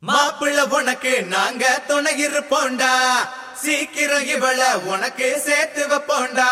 மாப்பிள்ள உனக்கு நாங்க துணை இருப்போண்டா சீக்கிரம் இவள உனக்கு சேர்த்து வைப்போண்டா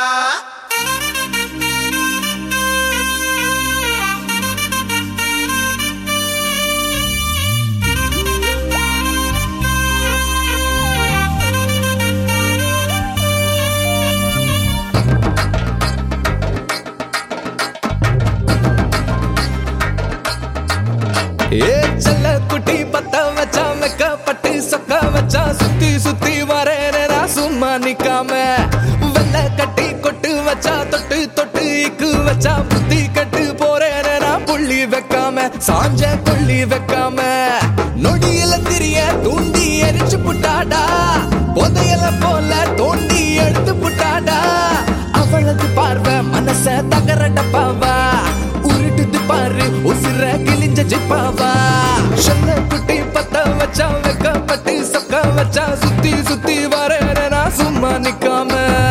ஏ செல்ல குட்டி பத்த வச்சா மெக்க பட்டு சொக்க வச்சா சுத்தி சுத்தி வரேனே நான் சும்மா நிக்காம வெள்ள கட்டி கொட்டு வச்சா தொட்டு தொட்டு இக்கு வச்சா புத்தி கட்டு போறேனே நான் புள்ளி வைக்காம சாஞ்ச கொள்ளி வைக்காம நொடியில திரிய தூண்டி எரிச்சு புட்டாடா புதையல போல தோண்டி எடுத்து புட்டாடா அவளது பார்வை மனச தகர டப்பாவா உருட்டுது பாரு உசிர கிழிஞ்ச ஜிப்பாவா சொல்ல குட்டி பத்த வச்சா வெக்கப்பட்டு சொக்க வச்சா சுத்தி சுத்தி வரேன நான் சும்மா நிக்காம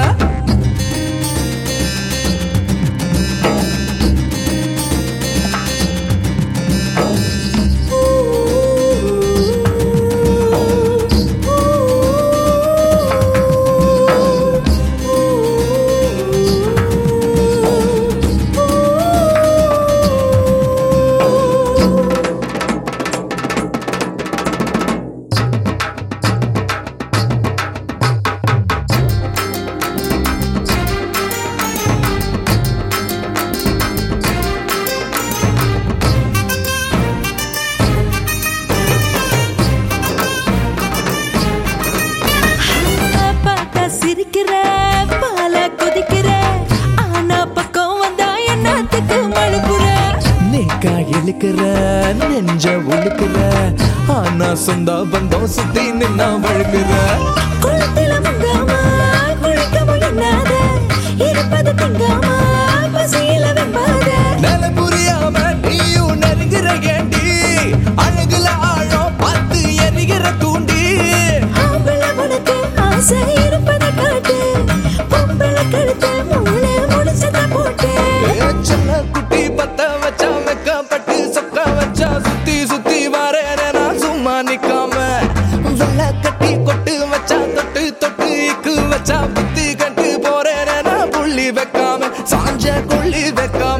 பார்த்தா சிரிக்கிற பால கொதிக்கிற ஆனா பக்கம் வந்தா என்னத்துக்கு மழுப்புற நீக்கா இழுக்கிற நெஞ்ச உழுக்கிற ஆனா சொந்த பந்தம் சுத்தி நின்னா வழுக்கிற குளத்தில முங்காம குளிக்கவும் எண்ணாத இருப்பது திங்காம பசியில வெம்பாத நில புரியாம நீயும் நெருங்குற ஏண்டி அழகுல ஆழம் பார்த்து எரிகிற தூண்டி ஆம்பளை உனக்கு ஆசை இருப்பதை காட்டு பொம்பளை கழுத்து மூளை முடிச்சத போட்டு சின்ன குட்டி பத்த வச்சா வெக்கப்பட்டு சொக்க வச்சா சுத்தி சுத்தி வரேன நான் சும்மா நிக்காம வெள்ள கட்டி கொட்டு வச்சா தொட்டு தொட்டு இக்கு வச்சா புத்தி கட்டு போறேன நான் புள்ளி வைக்காம சாஞ்ச கொள்ளி வைக்காம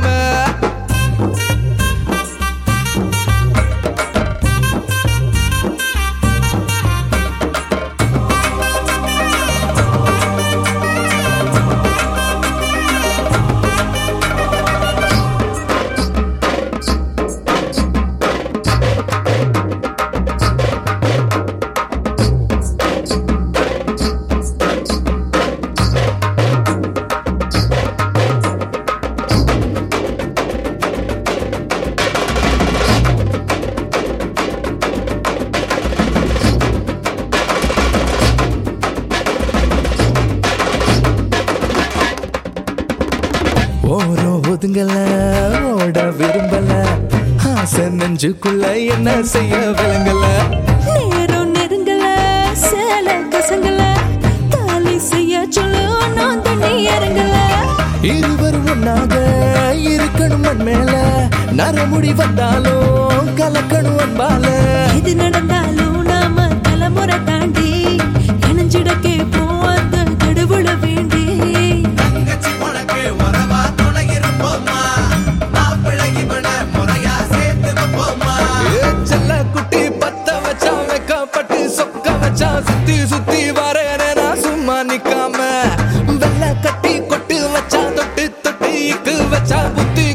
ஓரோ ஒதுங்கல ஓட விரும்பல ஆசை நெஞ்சுக்குள்ள என்ன செய்ய விளங்கல நேரம் நெருங்கல சேல கசங்கல தாலி செய்ய சொல்லு நான் தண்ணி இறங்கல இருவர் ஒன்னாக இருக்கணும் மண் மேல நரமுடி வந்தாலும் கலக்கணும் அன்பால இது நடந்தாலும் நாம தலைமுறை தாண்டி இணைஞ்சிட கேட்போம் அந்த கடவுளை வேண்டி தங்கச்சி உனக்கு உறவா துணை இருப்போமா மாப்பிள்ள இவள முறையா சேர்த்து வைப்போமா ஏ செல்ல குட்டி பத்த வச்சா வெக்கப்பட்டு சொக்க வச்சா சுத்தி சுத்தி வரேனே நான் சும்மா நிக்காம வெள்ள கட்டி கொட்டு வச்சா தொட்டு தொட்டு இக்கு வச்சா புத்தி